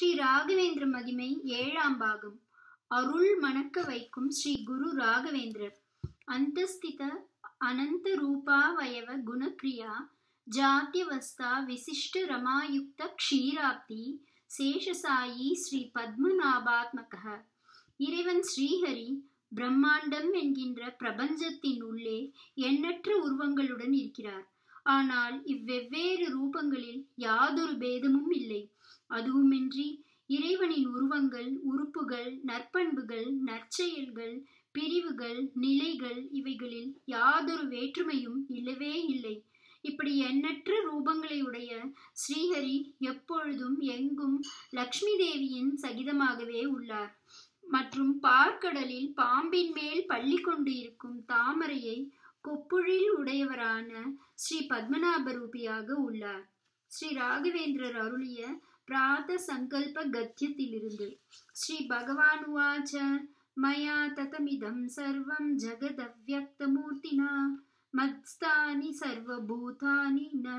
ஸ்ரீ ராகவேந்திர மகிமை ஏழாம் பாகம் அருள் மணக்க வைக்கும் ஸ்ரீ குரு ராகவேந்திரர் அந்தஸ்தித அனந்த ரூபாவயவ குணக்ரியா ஜாத்தியவஸ்தா விசிஷ்ட ரமாயுக்த க்ஷீராப்தி சேஷசாயி ஸ்ரீ பத்மநாபாத்மக இறைவன் ஸ்ரீஹரி பிரம்மாண்டம் என்கின்ற பிரபஞ்சத்தின் உள்ளே எண்ணற்ற உருவங்களுடன் இருக்கிறார் ஆனால் இவ்வெவ்வேறு ரூபங்களில் யாதொரு பேதமும் இல்லை அதுவுமின்றி இறைவனின் உருவங்கள் உறுப்புகள் நற்பண்புகள் நற்செயல்கள் பிரிவுகள் நிலைகள் இவைகளில் யாதொரு வேற்றுமையும் இல்லவே இல்லை இப்படி எண்ணற்ற ரூபங்களை உடைய ஸ்ரீஹரி எப்பொழுதும் எங்கும் லக்ஷ்மி தேவியின் சகிதமாகவே உள்ளார் மற்றும் பார்க்கடலில் பாம்பின் மேல் பள்ளி கொண்டு இருக்கும் தாமரையை கொப்புழில் உடையவரான ஸ்ரீ பத்மநாப ரூபியாக உள்ளார் ஸ்ரீ ராகவேந்திரர் அருளிய பிராத சங்கல்ப கத்தியத்திலிருந்து ஸ்ரீ பகவான் உவாச்ச மயா ததமிதம் சர்வம் ஜகதவ்யக்தமூர்த்தினா மத்ஸ்தானி சர்வபூதானி ந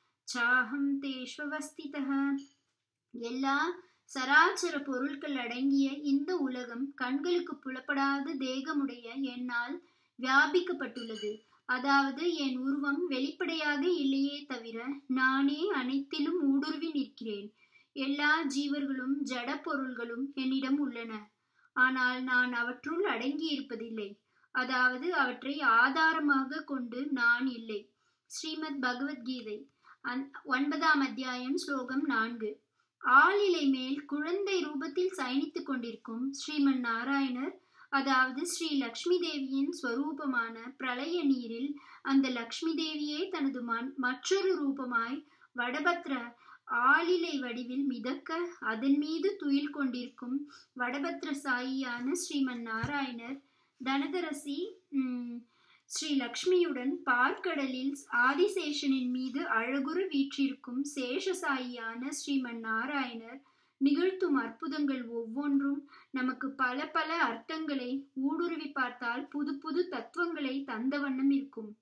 சாஹம் தேஷ்வவஸ்திதः எல்லா சராச்சர பொருட்கள் அடங்கிய இந்த உலகம் கண்களுக்கு புலப்படாத தேகமுடைய என்னால் வியாபிக்கப்பட்டுள்ளது அதாவது என் உருவம் வெளிப்படையாக இல்லையே தவிர நானே அனைத்திலும் ஊடுருவி நிற்கிறேன் எல்லா ஜீவர்களும் ஜட பொருள்களும் என்னிடம் உள்ளன ஆனால் நான் அவற்றுள் அடங்கி இருப்பதில்லை அதாவது அவற்றை ஆதாரமாக கொண்டு நான் இல்லை ஸ்ரீமத் பகவத்கீதை ஒன்பதாம் அத்தியாயம் ஸ்லோகம் நான்கு ஆளிலை மேல் குழந்தை ரூபத்தில் சயனித்துக் கொண்டிருக்கும் ஸ்ரீமன் நாராயணர் அதாவது ஸ்ரீ லக்ஷ்மி தேவியின் ஸ்வரூபமான பிரளய நீரில் அந்த லக்ஷ்மி தேவியே தனது மற்றொரு ரூபமாய் வடபத்ர ஆளிலை வடிவில் மிதக்க அதன் மீது துயில் கொண்டிருக்கும் வடபத்ர சாயியான ஸ்ரீமன் நாராயணர் தனதரசி ஸ்ரீ லக்ஷ்மியுடன் பார்க்கடலில் ஆதிசேஷனின் மீது அழகுறு வீற்றிருக்கும் சேஷசாயியான ஸ்ரீமன் நாராயணர் நிகழ்த்தும் அற்புதங்கள் ஒவ்வொன்றும் நமக்கு பல பல அர்த்தங்களை ஊடுருவி பார்த்தால் புது புது தத்துவங்களை தந்த வண்ணம் இருக்கும்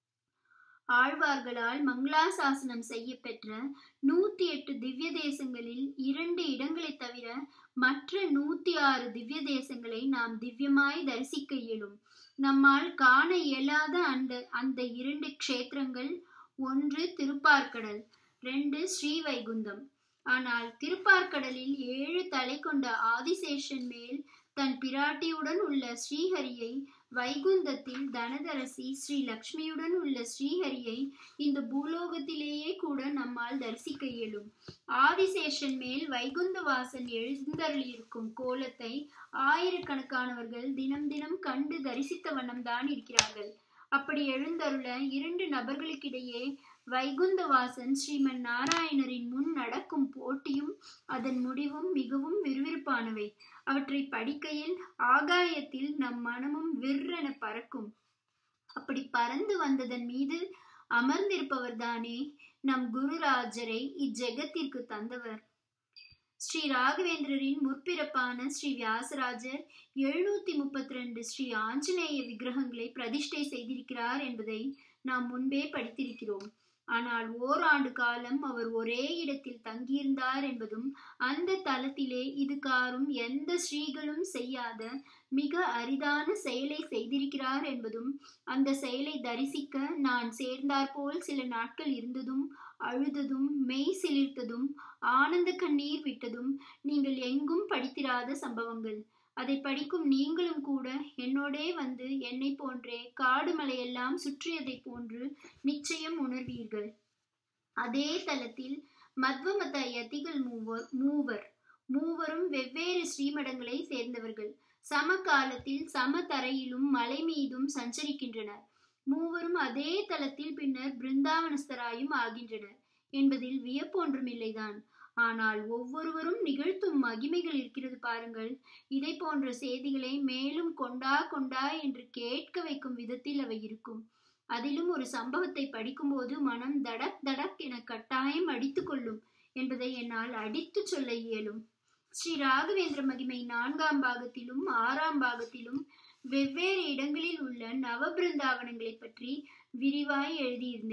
ஆழ்வார்களால் மங்களாசாசனம் செய்ய பெற்ற நூத்தி எட்டு திவ்ய தேசங்களில் இரண்டு இடங்களை தவிர மற்ற நூத்தி ஆறு திவ்ய தேசங்களை நாம் திவ்யமாய் தரிசிக்க இயலும் நம்மால் காண இயலாத அந்த அந்த இரண்டு க்ஷேத்திரங்கள் ஒன்று திருப்பார்கடல் ரெண்டு ஸ்ரீவைகுந்தம் ஆனால் திருப்பார்கடலில் ஏழு தலை கொண்ட ஆதிசேஷன் மேல் தன் பிராட்டியுடன் உள்ள ஸ்ரீஹரியை வைகுந்தத்தில் தனதரசி ஸ்ரீ லக்ஷ்மியுடன் உள்ள ஸ்ரீஹரியை இந்த பூலோகத்திலேயே கூட நம்மால் தரிசிக்க இயலும் ஆதிசேஷன் மேல் வைகுந்த வாசன் எழுந்தருளியிருக்கும் கோலத்தை ஆயிரக்கணக்கானவர்கள் தினம் தினம் கண்டு தரிசித்த வண்ணம்தான் இருக்கிறார்கள் அப்படி எழுந்தருள இரண்டு நபர்களுக்கிடையே வைகுந்தவாசன் ஸ்ரீமன் நாராயணரின் முன் நடக்கும் போட்டியும் அதன் முடிவும் மிகவும் விறுவிறுப்பானவை அவற்றை படிக்கையில் ஆகாயத்தில் நம் மனமும் விற்றென பறக்கும் அப்படி பறந்து வந்ததன் மீது அமர்ந்திருப்பவர்தானே நம் குருராஜரை இஜெகத்திற்கு தந்தவர் ஸ்ரீ ராகவேந்திரரின் முற்பிறப்பான ஸ்ரீ வியாசராஜர் எழுநூத்தி முப்பத்தி ரெண்டு ஸ்ரீ ஆஞ்சநேய விக்கிரகங்களை பிரதிஷ்டை செய்திருக்கிறார் என்பதை நாம் முன்பே படித்திருக்கிறோம் ஆனால் ஓராண்டு காலம் அவர் ஒரே இடத்தில் தங்கியிருந்தார் என்பதும் அந்த தலத்திலே இதுகாரும் எந்த ஸ்ரீகளும் செய்யாத மிக அரிதான செயலை செய்திருக்கிறார் என்பதும் அந்த செயலை தரிசிக்க நான் சேர்ந்தாற்போல் சில நாட்கள் இருந்ததும் அழுததும் மெய் சிலிர்த்ததும் ஆனந்த கண்ணீர் விட்டதும் நீங்கள் எங்கும் படித்திராத சம்பவங்கள் அதை படிக்கும் நீங்களும் கூட என்னோடே வந்து என்னை போன்றே காடு மலையெல்லாம் சுற்றியதை போன்று நிச்சயம் உணர்வீர்கள் அதே தலத்தில் மத்வமத யதிகள் மூவர் மூவர் மூவரும் வெவ்வேறு ஸ்ரீமடங்களை சேர்ந்தவர்கள் சம காலத்தில் சம தரையிலும் மலை மீதும் சஞ்சரிக்கின்றனர் மூவரும் அதே தலத்தில் பின்னர் பிருந்தாவனஸ்தராயும் ஆகின்றனர் என்பதில் வியப்பொன்றுமில்லைதான் ஆனால் ஒவ்வொருவரும் நிகழ்த்தும் மகிமைகள் இருக்கிறது பாருங்கள் இதை போன்ற செய்திகளை மேலும் கொண்டா கொண்டா என்று கேட்க வைக்கும் விதத்தில் அவை இருக்கும் அதிலும் ஒரு சம்பவத்தை படிக்கும்போது மனம் தடக் தடக் என கட்டாயம் அடித்து கொள்ளும் என்பதை என்னால் அடித்து சொல்ல இயலும் ஸ்ரீ ராகவேந்திர மகிமை நான்காம் பாகத்திலும் ஆறாம் பாகத்திலும் வெவ்வேறு இடங்களில் உள்ள நவபிருந்தாவனங்களை பற்றி விரிவாய் எழுதியிருந்தேன்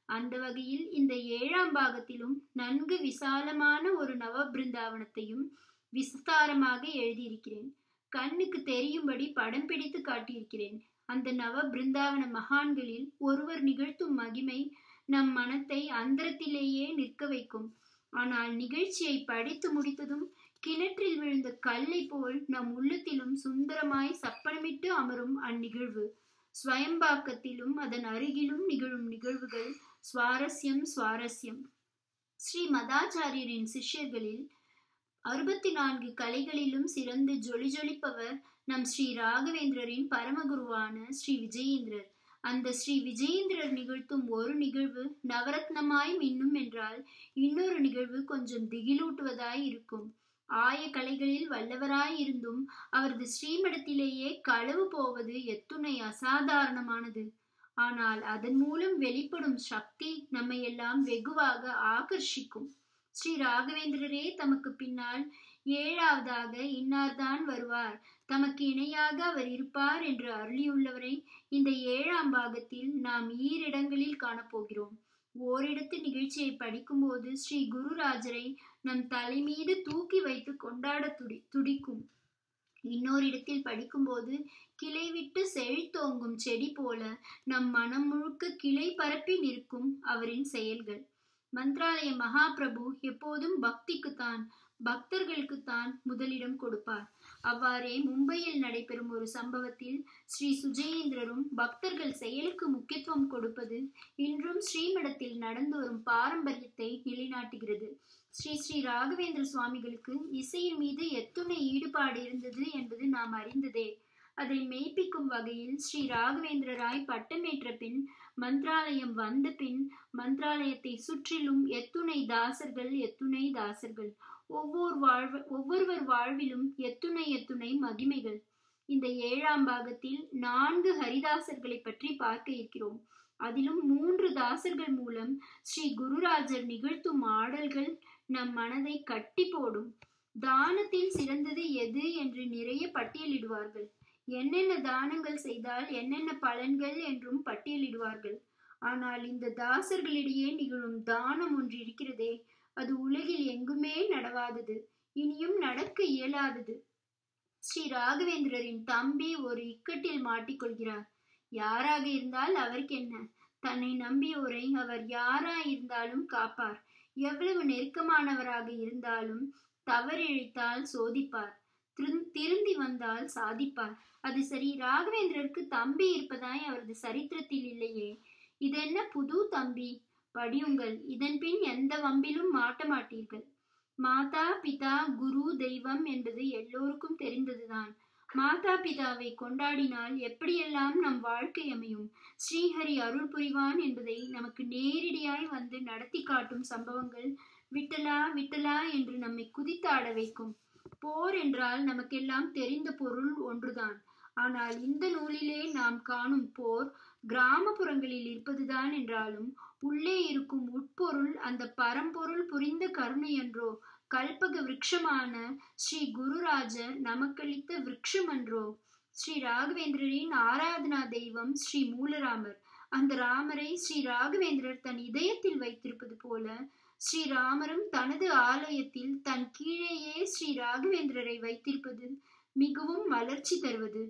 அந்த வகையில் இந்த ஏழாம் பாகத்திலும் நன்கு விசாலமான ஒரு நவ பிருந்தாவனத்தையும் விஸ்தாரமாக எழுதியிருக்கிறேன் கண்ணுக்கு தெரியும்படி படம் பிடித்து காட்டியிருக்கிறேன் அந்த நவ பிருந்தாவன மகான்களில் ஒருவர் நிகழ்த்தும் மகிமை நம் மனத்தை அந்தரத்திலேயே நிற்க வைக்கும் ஆனால் நிகழ்ச்சியை படித்து முடித்ததும் கிணற்றில் விழுந்த கல்லை போல் நம் உள்ளத்திலும் சுந்தரமாய் சப்பனமிட்டு அமரும் அந்நிகழ்வு ஸ்வயம்பாக்கத்திலும் அதன் அருகிலும் நிகழும் நிகழ்வுகள் சுவாரஸ்யம் சுவாரஸ்யம் ஸ்ரீ மதாச்சாரியரின் சிஷ்யர்களில் அறுபத்தி நான்கு கலைகளிலும் சிறந்து ஜொலி ஜொலிப்பவர் நம் ஸ்ரீ ராகவேந்திரரின் பரமகுருவான ஸ்ரீ விஜயேந்திரர் அந்த ஸ்ரீ விஜயேந்திரர் நிகழ்த்தும் ஒரு நிகழ்வு நவரத்னமாய் மின்னும் என்றால் இன்னொரு நிகழ்வு கொஞ்சம் திகிலூட்டுவதாய் இருக்கும் ஆய கலைகளில் வல்லவராய் இருந்தும் அவரது ஸ்ரீமடத்திலேயே களவு போவது எத்துணை அசாதாரணமானது ஆனால் அதன் மூலம் வெளிப்படும் சக்தி நம்மை எல்லாம் வெகுவாக ஆகர்ஷிக்கும் ஸ்ரீ ராகவேந்திரரே தமக்கு பின்னால் ஏழாவதாக இன்னார்தான் வருவார் தமக்கு இணையாக அவர் இருப்பார் என்று அருளியுள்ளவரை இந்த ஏழாம் பாகத்தில் நாம் ஈரிடங்களில் காணப்போகிறோம் ஓரிடத்து நிகழ்ச்சியை படிக்கும்போது ஸ்ரீ குருராஜரை நம் தலை மீது தூக்கி வைத்து கொண்டாட துடி துடிக்கும் இன்னொரு இடத்தில் படிக்கும்போது கிளை விட்டு செழித்தோங்கும் செடி போல நம் மனம் முழுக்க கிளை பரப்பி நிற்கும் அவரின் செயல்கள் மந்த்ராலய மகாபிரபு எப்போதும் பக்திக்குத்தான் பக்தர்களுக்குத்தான் முதலிடம் கொடுப்பார் அவ்வாறே மும்பையில் நடைபெறும் ஒரு சம்பவத்தில் ஸ்ரீ சுஜயேந்திரரும் பக்தர்கள் செயலுக்கு முக்கியத்துவம் கொடுப்பது இன்றும் ஸ்ரீமடத்தில் நடந்து வரும் பாரம்பரியத்தை நிலைநாட்டுகிறது ஸ்ரீ ஸ்ரீ ராகவேந்திர சுவாமிகளுக்கு இசையின் மீது எத்துணை ஈடுபாடு இருந்தது என்பது நாம் அறிந்ததே அதை மெய்ப்பிக்கும் வகையில் ஸ்ரீ ராகவேந்திரராய் பட்டமேற்ற பின் மந்த்ராலயம் வந்த பின் மந்த்ராலயத்தை சுற்றிலும் எத்துணை தாசர்கள் எத்துணை தாசர்கள் ஒவ்வொரு வாழ்வு ஒவ்வொருவர் வாழ்விலும் எத்துணை எத்துணை மகிமைகள் இந்த ஏழாம் பாகத்தில் நான்கு ஹரிதாசர்களை பற்றி பார்க்க இருக்கிறோம் அதிலும் மூன்று தாசர்கள் மூலம் ஸ்ரீ குருராஜர் நிகழ்த்தும் ஆடல்கள் நம் மனதை கட்டி போடும் தானத்தில் சிறந்தது எது என்று நிறைய பட்டியலிடுவார்கள் என்னென்ன தானங்கள் செய்தால் என்னென்ன பலன்கள் என்றும் பட்டியலிடுவார்கள் ஆனால் இந்த தாசர்களிடையே நிகழும் தானம் ஒன்று இருக்கிறதே அது உலகில் எங்குமே நடவாதது இனியும் நடக்க இயலாதது ஸ்ரீ ராகவேந்திரரின் தம்பி ஒரு இக்கட்டில் மாட்டிக்கொள்கிறார் யாராக இருந்தால் அவருக்கு என்ன தன்னை நம்பியோரை அவர் யாரா இருந்தாலும் காப்பார் எவ்வளவு நெருக்கமானவராக இருந்தாலும் தவறிழைத்தால் சோதிப்பார் திருந்தி வந்தால் சாதிப்பார் அது சரி ராகவேந்திரருக்கு தம்பி இருப்பதாய் அவரது சரித்திரத்தில் இல்லையே இதென்ன புது தம்பி படியுங்கள் இதன் பின் எந்த வம்பிலும் மாட்ட மாட்டீர்கள் மாதா பிதா குரு தெய்வம் என்பது எல்லோருக்கும் தெரிந்ததுதான் மாதா பிதாவை கொண்டாடினால் எப்படியெல்லாம் நம் வாழ்க்கை அமையும் ஸ்ரீஹரி அருள் புரிவான் என்பதை நமக்கு நேரடியாய் வந்து நடத்தி காட்டும் சம்பவங்கள் விட்டலா விட்டலா என்று நம்மை குதித்தாட வைக்கும் போர் என்றால் நமக்கெல்லாம் தெரிந்த பொருள் ஒன்றுதான் ஆனால் இந்த நூலிலே நாம் காணும் போர் கிராமப்புறங்களில் இருப்பதுதான் என்றாலும் உள்ளே இருக்கும் உட்பொருள் அந்த பரம்பொருள் புரிந்த கருணை என்றோ கல்பக விருட்சமான ஸ்ரீ குருராஜர் நமக்களித்த விருட்சம் என்றோ ஸ்ரீ ராகவேந்திரரின் ஆராதனா தெய்வம் ஸ்ரீ மூலராமர் அந்த ராமரை ஸ்ரீ ராகவேந்திரர் தன் இதயத்தில் வைத்திருப்பது போல ஸ்ரீராமரும் தனது ஆலயத்தில் தன் கீழேயே ஸ்ரீ ராகவேந்திரரை வைத்திருப்பது மிகவும் மலர்ச்சி தருவது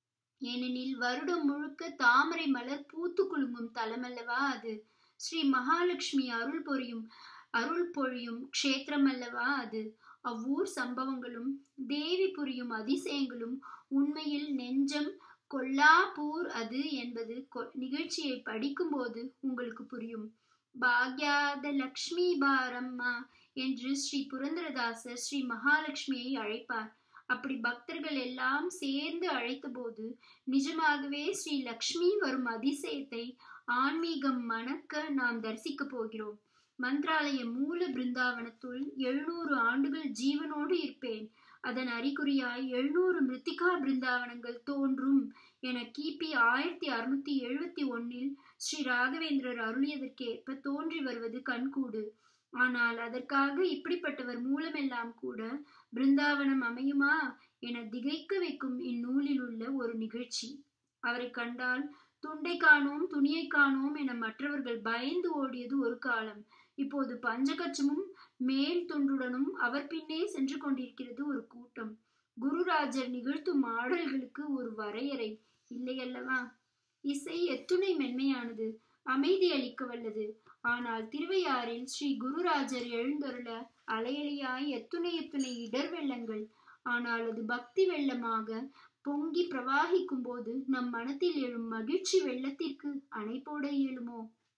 ஏனெனில் வருடம் முழுக்க தாமரை மலர் பூத்து குலுங்கும் தலமல்லவா அது ஸ்ரீ மகாலட்சுமி அருள் பொரியும் அருள் பொழியும் க்ஷேத்திரம் அல்லவா அது அவ்வூர் சம்பவங்களும் தேவி புரியும் அதிசயங்களும் உண்மையில் நெஞ்சம் கொல்லாப்பூர் அது என்பது நிகழ்ச்சியை படிக்கும்போது உங்களுக்கு புரியும் பாக்யாத லக்ஷ்மி பாரம்மா என்று ஸ்ரீ புரந்தரதாசர் ஸ்ரீ மகாலட்சுமியை அழைப்பார் அப்படி பக்தர்கள் எல்லாம் சேர்ந்து அழைத்த போது நிஜமாகவே ஸ்ரீ லக்ஷ்மி வரும் அதிசயத்தை ஆன்மீகம் மணக்க நாம் தரிசிக்க போகிறோம் மந்திராலய மூல பிருந்தாவனத்துள் எழுநூறு ஆண்டுகள் ஜீவனோடு இருப்பேன் அதன் அறிகுறியாய் எழுநூறு மிருத்திகா பிருந்தாவனங்கள் தோன்றும் என கிபி ஆயிரத்தி அறுநூத்தி எழுபத்தி ஒன்னில் ஸ்ரீ ராகவேந்திரர் அருளியதற்கேற்ப தோன்றி வருவது கண்கூடு ஆனால் அதற்காக இப்படிப்பட்டவர் மூலமெல்லாம் கூட பிருந்தாவனம் அமையுமா என திகைக்க வைக்கும் இந்நூலில் உள்ள ஒரு நிகழ்ச்சி அவரை கண்டால் துண்டை காணோம் துணியை காணோம் என மற்றவர்கள் பயந்து ஓடியது ஒரு காலம் இப்போது பஞ்சகச்சமும் மேல் துண்டுடனும் அவர் பின்னே சென்று கொண்டிருக்கிறது ஒரு கூட்டம் குருராஜர் நிகழ்த்தும் ஆடல்களுக்கு ஒரு வரையறை இல்லையல்லவா இசை எத்துணை மென்மையானது அமைதி அளிக்க வல்லது ஆனால் திருவையாறில் ஸ்ரீ குருராஜர் எழுந்தருள அலையலையாய் எத்துணை எத்துணை இடர் வெள்ளங்கள் ஆனால் அது பக்தி வெள்ளமாக பொங்கி பிரவாகிக்கும் போது நம் மனத்தில் எழும் மகிழ்ச்சி வெள்ளத்திற்கு அணை போட இயலுமோ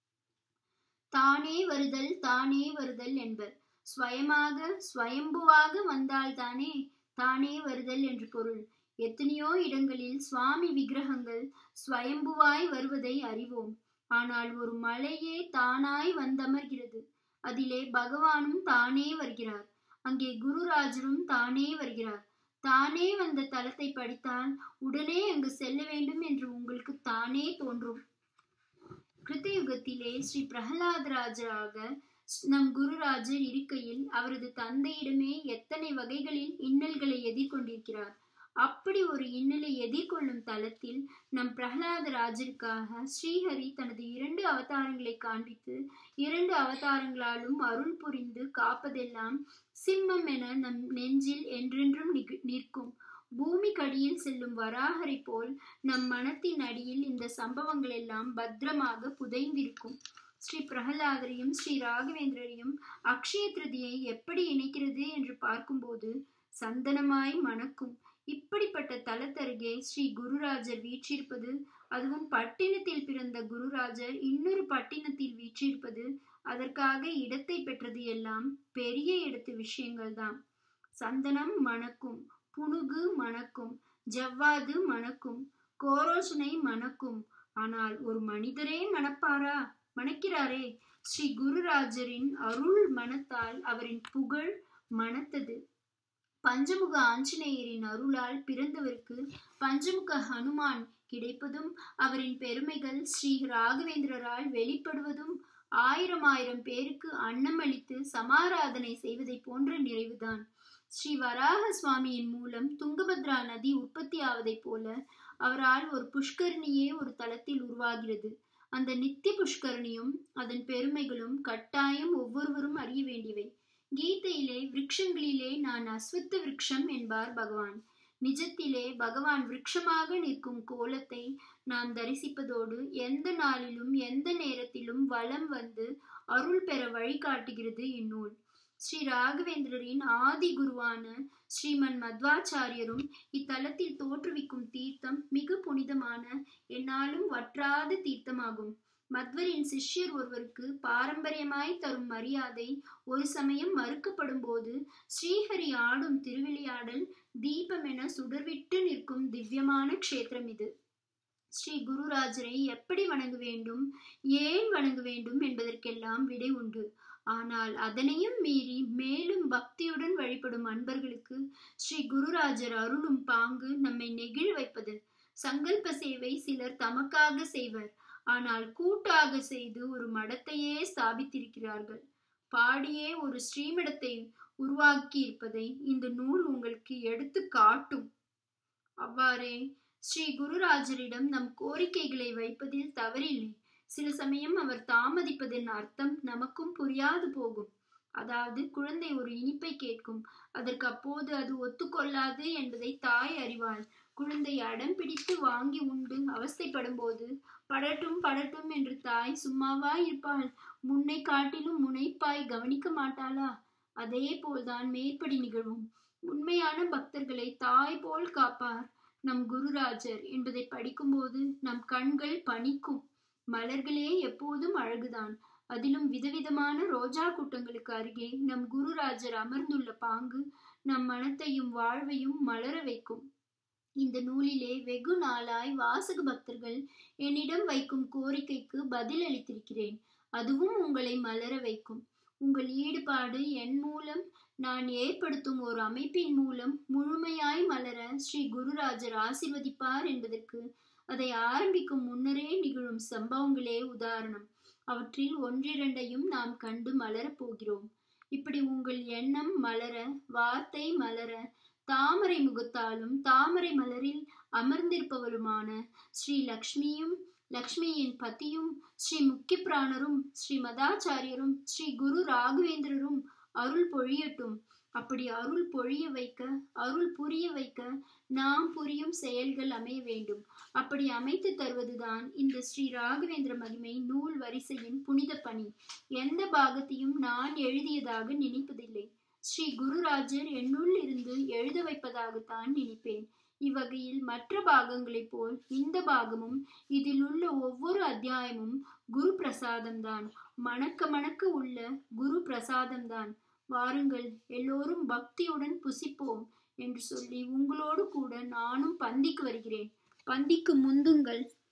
தானே வருதல் தானே வருதல் என்பர் ஸ்வயமாக ஸ்வயம்புவாக வந்தால்தானே தானே வருதல் என்று பொருள் எத்தனையோ இடங்களில் சுவாமி விக்கிரகங்கள் ஸ்வயம்புவாய் வருவதை அறிவோம் ஆனால் ஒரு மலையே தானாய் வந்தமர்கிறது அதிலே பகவானும் தானே வருகிறார் அங்கே குருராஜரும் தானே வருகிறார் தானே வந்த தலத்தை படித்தால் உடனே அங்கு செல்ல வேண்டும் என்று உங்களுக்கு தானே தோன்றும் கிருத்தயுகத்திலே ஸ்ரீ பிரகலாதராஜராக நம் குருராஜர் இருக்கையில் அவரது தந்தையிடமே எத்தனை வகைகளில் இன்னல்களை எதிர்கொண்டிருக்கிறார் அப்படி ஒரு இன்னலை எதிர்கொள்ளும் தலத்தில் நம் பிரகலாத ராஜருக்காக ஸ்ரீஹரி தனது இரண்டு அவதாரங்களை காண்பித்து இரண்டு அவதாரங்களாலும் அருள் புரிந்து காப்பதெல்லாம் சிம்மம் என நம் நெஞ்சில் என்றென்றும் நிற்கும் பூமி கடியில் செல்லும் வராகரை போல் நம் மனத்தின் அடியில் இந்த சம்பவங்கள் எல்லாம் பத்திரமாக புதைந்திருக்கும் ஸ்ரீ பிரகலாதரையும் ஸ்ரீ ராகவேந்திரரையும் அக்ஷய திருதியை எப்படி இணைக்கிறது என்று பார்க்கும்போது சந்தனமாய் மணக்கும் இப்படிப்பட்ட தலத்தருகே ஸ்ரீ குருராஜர் வீற்றிருப்பது அதுவும் பட்டினத்தில் பிறந்த குருராஜர் இன்னொரு பட்டினத்தில் வீற்றிருப்பது அதற்காக இடத்தை பெற்றது எல்லாம் பெரிய இடத்து விஷயங்கள் தான் சந்தனம் மணக்கும் புனுகு மணக்கும் ஜவ்வாது மணக்கும் கோரோசனை மணக்கும் ஆனால் ஒரு மனிதரே மணப்பாரா மணக்கிறாரே ஸ்ரீ குருராஜரின் அருள் மனத்தால் அவரின் புகழ் மணத்தது பஞ்சமுக ஆஞ்சநேயரின் அருளால் பிறந்தவருக்கு பஞ்சமுக ஹனுமான் கிடைப்பதும் அவரின் பெருமைகள் ஸ்ரீ ராகவேந்திரரால் வெளிப்படுவதும் ஆயிரம் ஆயிரம் பேருக்கு அன்னமளித்து சமாராதனை செய்வதை போன்ற நிறைவுதான் ஸ்ரீ வராக சுவாமியின் மூலம் துங்கபத்ரா நதி உற்பத்தி ஆவதைப் போல அவரால் ஒரு புஷ்கரணியே ஒரு தளத்தில் உருவாகிறது அந்த நித்திய புஷ்கரணியும் அதன் பெருமைகளும் கட்டாயம் ஒவ்வொருவரும் அறிய வேண்டியவை கீதையிலே விருட்சங்களிலே நான் அஸ்வத்த விருட்சம் என்பார் பகவான் நிஜத்திலே பகவான் விருட்சமாக நிற்கும் கோலத்தை நாம் தரிசிப்பதோடு எந்த நாளிலும் எந்த நேரத்திலும் வலம் வந்து அருள் பெற வழிகாட்டுகிறது இந்நூல் ஸ்ரீ ராகவேந்திரரின் ஆதி குருவான ஸ்ரீமன் மத்வாச்சாரியரும் இத்தலத்தில் தோற்றுவிக்கும் தீர்த்தம் மிக புனிதமான என்னாலும் வற்றாத தீர்த்தமாகும் மத்வரின் சிஷ்யர் ஒருவருக்கு பாரம்பரியமாய் தரும் மரியாதை ஒரு சமயம் மறுக்கப்படும் போது ஸ்ரீஹரி ஆடும் திருவிளையாடல் தீபம் என சுடர்விட்டு நிற்கும் திவ்யமான க்ஷேத்திரம் இது ஸ்ரீ குருராஜரை எப்படி வணங்க வேண்டும் ஏன் வணங்க வேண்டும் என்பதற்கெல்லாம் விடை உண்டு ஆனால் அதனையும் மீறி மேலும் பக்தியுடன் வழிபடும் அன்பர்களுக்கு ஸ்ரீ குருராஜர் அருளும் பாங்கு நம்மை நெகிழ வைப்பது சங்கல்ப சேவை சிலர் தமக்காக செய்வர் ஆனால் கூட்டாக செய்து ஒரு மடத்தையே ஸ்தாபித்திருக்கிறார்கள் பாடியே ஒரு ஸ்ரீமடத்தை உருவாக்கி இருப்பதை இந்த நூல் உங்களுக்கு எடுத்து காட்டும் அவ்வாறே ஸ்ரீ குருராஜரிடம் நம் கோரிக்கைகளை வைப்பதில் தவறில்லை சில சமயம் அவர் தாமதிப்பதன் அர்த்தம் நமக்கும் புரியாது போகும் அதாவது குழந்தை ஒரு இனிப்பை கேட்கும் அதற்கு அப்போது அது ஒத்துக்கொள்ளாது என்பதை தாய் அறிவாள் குழந்தை அடம் பிடித்து வாங்கி உண்டு அவஸ்தைப்படும் போது படட்டும் படட்டும் என்று தாய் சும்மாவா இருப்பாள் முன்னை காட்டிலும் முனைப்பாய் கவனிக்க மாட்டாளா அதே போல்தான் மேற்படி நிகழ்வும் உண்மையான பக்தர்களை தாய் போல் காப்பார் நம் குருராஜர் என்பதை படிக்கும்போது நம் கண்கள் பணிக்கும் மலர்களே எப்போதும் அழகுதான் அதிலும் விதவிதமான ரோஜா கூட்டங்களுக்கு அருகே நம் குருராஜர் அமர்ந்துள்ள பாங்கு நம் மனத்தையும் வாழ்வையும் மலர வைக்கும் இந்த நூலிலே வெகு நாளாய் வாசக பக்தர்கள் என்னிடம் வைக்கும் கோரிக்கைக்கு பதில் அளித்திருக்கிறேன் அதுவும் உங்களை மலர வைக்கும் உங்கள் ஈடுபாடு என் மூலம் நான் ஏற்படுத்தும் ஒரு அமைப்பின் மூலம் முழுமையாய் மலர ஸ்ரீ குருராஜர் ஆசிர்வதிப்பார் என்பதற்கு அதை ஆரம்பிக்கும் முன்னரே நிகழும் சம்பவங்களே உதாரணம் அவற்றில் ஒன்றிரண்டையும் நாம் கண்டு மலரப் போகிறோம் இப்படி உங்கள் எண்ணம் மலர வார்த்தை மலர தாமரை முகத்தாலும் தாமரை மலரில் அமர்ந்திருப்பவளுமான ஸ்ரீ லக்ஷ்மியும் லக்ஷ்மியின் பத்தியும் ஸ்ரீ முக்கிய பிராணரும் ஸ்ரீ மதாச்சாரியரும் ஸ்ரீ குரு ராகவேந்திரரும் அருள் பொழியட்டும் அப்படி அருள் பொழிய வைக்க அருள் புரிய வைக்க நாம் புரியும் செயல்கள் அமைய வேண்டும் அப்படி அமைத்து தருவதுதான் இந்த ஸ்ரீ ராகவேந்திர மகிமை நூல் வரிசையின் புனித பணி எந்த பாகத்தையும் நான் எழுதியதாக நினைப்பதில்லை ஸ்ரீ குருராஜர் என்னுள் இருந்து எழுத வைப்பதாகத்தான் நினைப்பேன் இவ்வகையில் மற்ற பாகங்களைப் போல் இந்த பாகமும் இதில் உள்ள ஒவ்வொரு அத்தியாயமும் குரு பிரசாதம்தான் மணக்க மணக்க உள்ள குரு பிரசாதம்தான் வாருங்கள் எல்லோரும் பக்தியுடன் புசிப்போம் என்று சொல்லி உங்களோடு கூட நானும் பந்திக்கு வருகிறேன் பந்திக்கு முந்துங்கள்